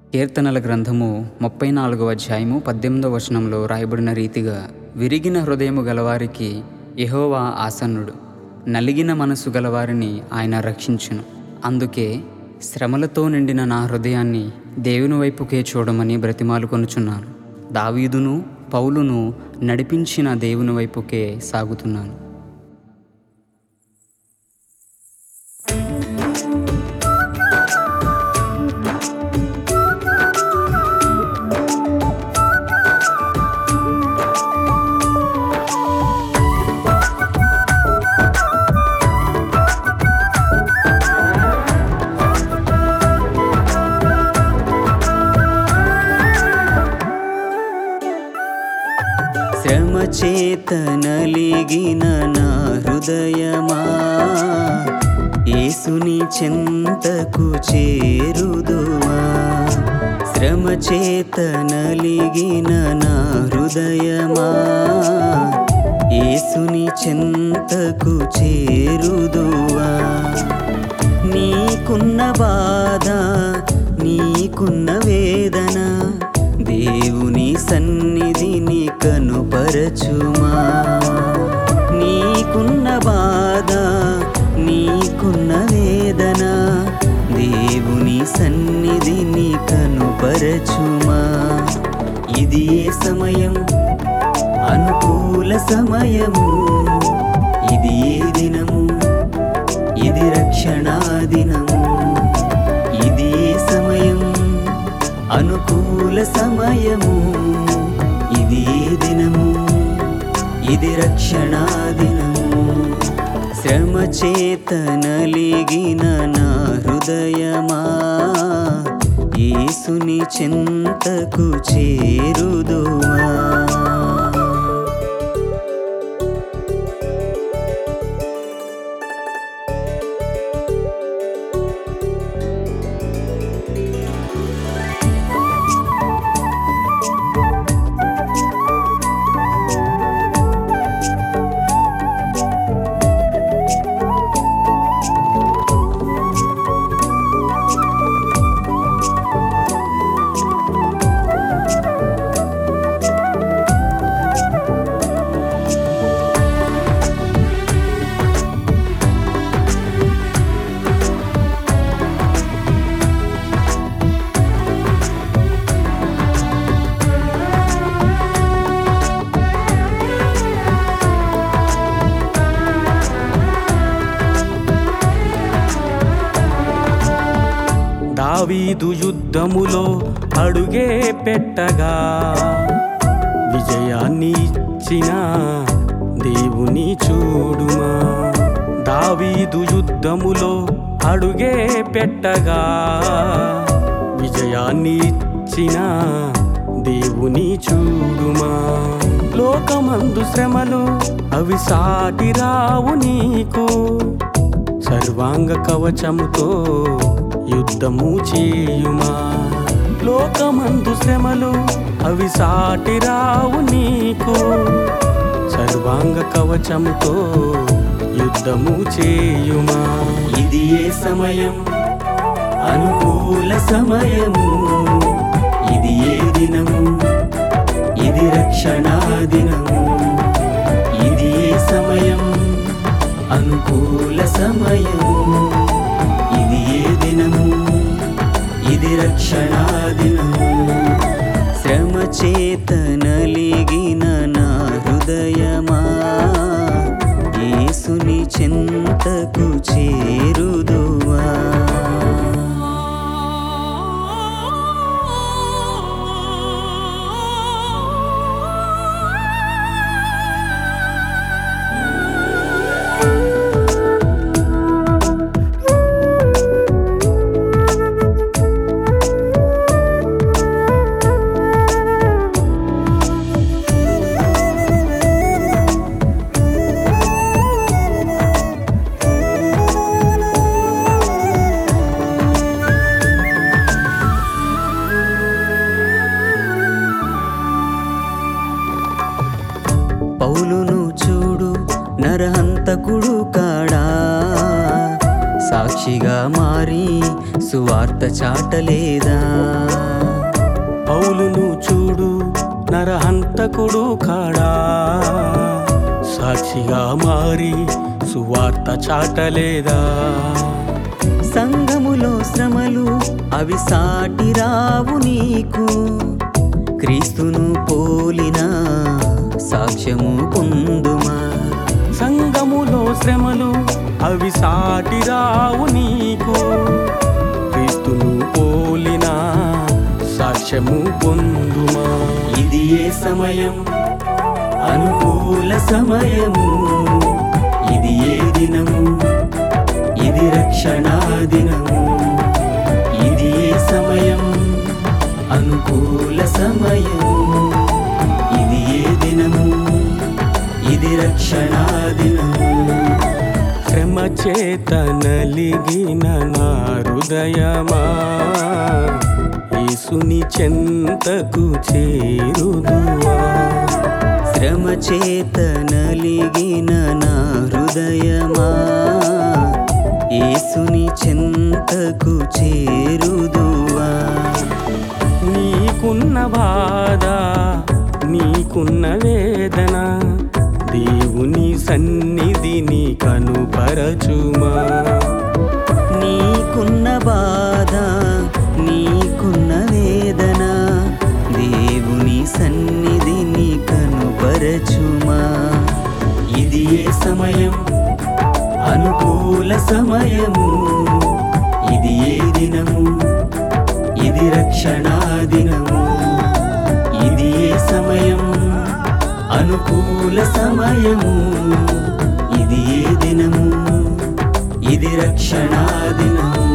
కీర్తనల గ్రంథము ముప్పై నాలుగవ అధ్యాయము పద్దెనిమిదవ వచనంలో రాయబడిన రీతిగా విరిగిన హృదయము గలవారికి యెహోవా ఆసన్నుడు నలిగిన మనసు గలవారిని ఆయన రక్షించును అందుకే శ్రమలతో నిండిన నా హృదయాన్ని దేవుని వైపుకే చూడమని బ్రతిమాలుకొనుచున్నాను దావీదును పౌలును నడిపించిన దేవుని వైపుకే సాగుతున్నాను శ్రమ చేత నలిగిన నా హృదయమా యేసుని చింతకు చేరుదువా శ్రమ చేత నలిగిన నా హృదయమా యేసుని చింతకు చేరుదువా నీకున్న బాధ నీకున్న వేదన దేవుని సన్నిధిని కనుపరచుమా నీకున్న బాధ నీకున్న వేదన దేవుని సన్నిధిని కనుపరచుమా ఇది ఏ సమయం అనుకూల సమయము ఇది ఏ దినము ఇది రక్షణా దినము ఇది ఏ సమయం అనుకూల సమయము ఇది ఏ దినము ఇది రక్షణా దినము శ్రమ చేత నలిగిన నా హృదయమా యేసుని చింతకు చేరుదువా దావీదు యుద్ధములో అడుగే పెట్టగా విజయాన్ని ఇచ్చిన దేవుని చూడుమా దావీదు యుద్ధములో అడుగే పెట్టగా విజయాన్ని ఇచ్చిన దేవుని చూడుమా లోకమందు శ్రమలు అవి సాటి రావు నీకు సర్వాంగ కవచముతో యుద్ధము చేయుమా లోకమందు శ్రమలు అవి సాటి రావు నీకు సర్వాంగ కవచముతో యుద్ధము చేయుమా ఇది ఏ సమయం అనుకూల సమయము ఇది ఏ దినము ఇది రక్షణా దినము ఇది ఏ సమయం అనుకూల సమయము ఇది ఏ దినము ఇది రక్షణా దినము శ్రమ చేత నలిగిన నా హృదయమా యేసుని చింతకు చేరుదువా పౌలును చూడు నరహంతకుడు కాడా సాక్షిగా మారి సువార్త చాటలేదా పౌలును చూడు నరహంతకుడు కాడా సాక్షిగా మారి సువార్త చాటలేదా సంఘములో శ్రమలు అవి సాటి రావు నీకు క్రీస్తును పోలిన సాక్ష్యము పొందుమా సంగములో శ్రమలు అవి సాటి రావు నీకు క్రీస్తును పోలిన సాక్ష్యము పొందుమా ఇది ఏ సమయం అనుకూల సమయము ఇది ఏ దినము ఇది రక్షణా దినము ఇది ఏ సమయం అనుకూల సమయము ఇది ఏ దినము ఇది రక్షణా దినము శ్రమ చేత నలిగిన నా హృదయమా యేసుని చెంతకు చేరుదువా శ్రమ చేత నలిగిన నా హృదయమా యేసుని చింతకు చేరుదువా నీకున్న బాధ నీకున్న వేదన దేవుని సన్నిధిని కనుపరచుమా నీకున్న బాధ నీకున్న వేదన దేవుని సన్నిధిని కనుపరచుమా ఇది ఏ సమయం అనుకూల సమయము ఇది ఏ దినము ఇది రక్షణా దినము ఇది ఏ సమయం అనుకూల సమయము ఇది ఏ దినము ఇది రక్షణా దినము